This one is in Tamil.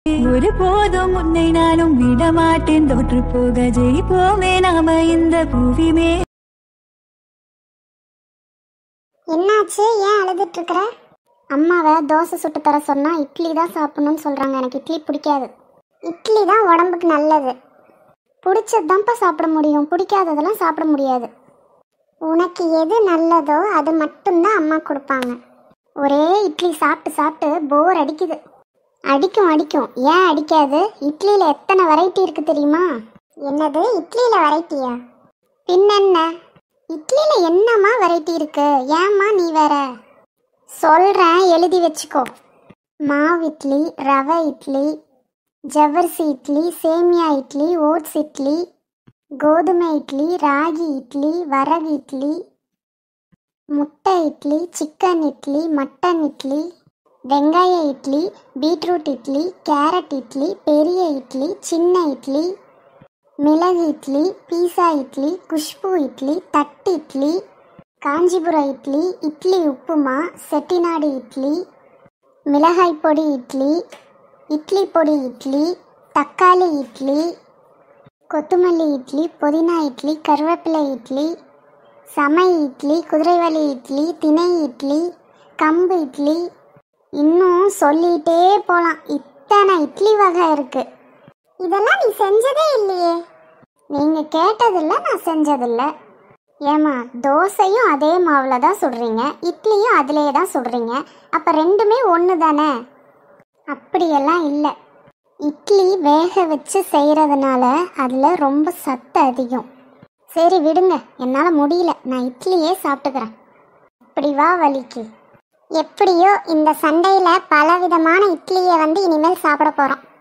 ஒரு போதும் உன்னை நானும் விடமாட்டேன் தோற்று போக ஜெயிப்போமே நாம இந்த பூவிமே என்னாச்சு ஏன் அழுதுட்டு இருக்கிற அம்மாவை தோசை சுட்டு தர சொன்னா இட்லி தான் சாப்பிடணும்னு சொல்றாங்க எனக்கு இட்லி பிடிக்காது இட்லி தான் உடம்புக்கு நல்லது பிடிச்சதுதான்ப்பா சாப்பிட முடியும் பிடிக்காததெல்லாம் சாப்பிட முடியாது உனக்கு எது நல்லதோ அது மட்டும்தான் அம்மா கொடுப்பாங்க ஒரே இட்லி சாப்பிட்டு சாப்பிட்டு போர் அடிக்குது அடிக்கும் அடிக்கும் ஏன் அடிக்காது இட்லியில எத்தனை வெரைட்டி இருக்கு தெரியுமா என்னது இட்லியில வெரைட்டியா பின்னென்ன இட்லியில என்னம்மா வெரைட்டி இருக்கு ஏம்மா நீ வேற சொல்றேன் எழுதி வச்சுக்கோ மாவு இட்லி ரவை இட்லி ஜவ்வரிசி இட்லி சேமியா இட்லி ஓட்ஸ் இட்லி கோதுமை இட்லி ராகி இட்லி வரகு இட்லி முட்டை இட்லி சிக்கன் இட்லி மட்டன் இட்லி வெங்காய இட்லி பீட்ரூட் இட்லி கேரட் இட்லி பெரிய இட்லி சின்ன இட்லி மிளகு இட்லி பீஸா இட்லி குஷ்பு இட்லி தட்டு இட்லி காஞ்சிபுரம் இட்லி இட்லி உப்புமா செட்டிநாடு இட்லி மிளகாய் பொடி இட்லி இட்லி பொடி இட்லி தக்காளி இட்லி கொத்தமல்லி இட்லி புதினா இட்லி கருவேப்பிலை இட்லி சமை இட்லி குதிரைவாலி இட்லி திணை இட்லி கம்பு இட்லி இன்னும் சொல்லிட்டே போகலாம் இத்தனை இட்லி வகை இருக்கு இதெல்லாம் நீ செஞ்சதே இல்லையே நீங்க கேட்டதில்ல நான் செஞ்சதில்ல ஏமா தோசையும் அதே மாவில் தான் சுடுறீங்க இட்லியும் அதிலே தான் சுடுறீங்க அப்போ ரெண்டுமே ஒன்று தானே அப்படியெல்லாம் இல்லை இட்லி வேக வச்சு செய்கிறதுனால அதில் ரொம்ப சத்து அதிகம் சரி விடுங்க என்னால் முடியல நான் இட்லியே சாப்பிட்டுக்கிறேன் இப்படி வா வலிக்கு எப்படியோ இந்த சண்டையில் பலவிதமான இட்லியை வந்து இனிமேல் சாப்பிட போகிறோம்